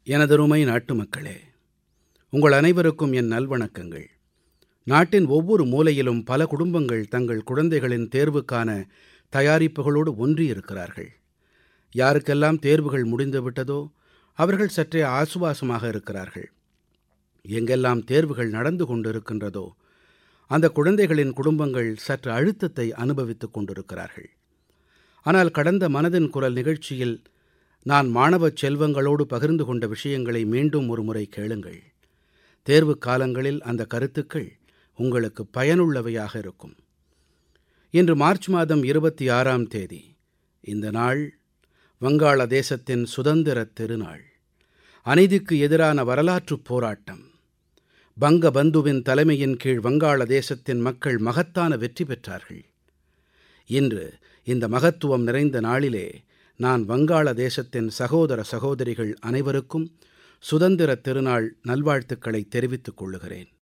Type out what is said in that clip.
எனதருமை நாட்டுமக்களே உங்கள் அனைவருக்கும் என் நல்வணக்கங்கள் நாட்டின் ஒவ்வொரு மூலையிலும் பல குடும்பங்கள் தங்கள் குழந்தைகளின் தேர்வுக்கான தயாரிப்புகளோடு ஒன்றியிருக்கிறார்கள் யாருக்கெல்லாம் தேர்வுகள் முடிந்து விட்டதோ அவர்கள் சற்றே ஆசுவாசமாக இருக்கிறார்கள் எங்கெல்லாம் தேர்வுகள் நடந்து கொண்டிருக்கின்றதோ அந்த குழந்தைகளின் குடும்பங்கள் சற்று அழுத்தத்தை அனுபவித்துக் கொண்டிருக்கிறார்கள் ஆனால் கடந்த மனதின் குரல் நிகழ்ச்சியில் நான் மாணவச் செல்வங்களோடு பகிர்ந்து கொண்ட விஷயங்களை மீண்டும் ஒருமுறை கேளுங்கள் தேர்வுக் காலங்களில் அந்த கருத்துக்கள் உங்களுக்கு பயனுள்ளவையாக இருக்கும் இன்று மார்ச் மாதம் 26ஆம் தேதி இந்த நாள் வங்காள தேசத்தின் சுதந்திரத் திருநாள் அநீதிக்கு எதிரான வரலாற்றுப் போராட்டம் பங்கபந்துவின் தலைமையின் கீழ் வங்காள தேசத்தின் மக்கள் மகத்தான வெற்றி பெற்றார்கள் இன்று இந்த மகத்துவம் நிறைந்த நாளிலே நான் வங்காள தேசத்தின் சகோதர சகோதரிகள் அனைவருக்கும் சுதந்திரத் திருநாள் நல்வாழ்த்துக்களைத் தெரிவித்துக் கொள்கிறேன்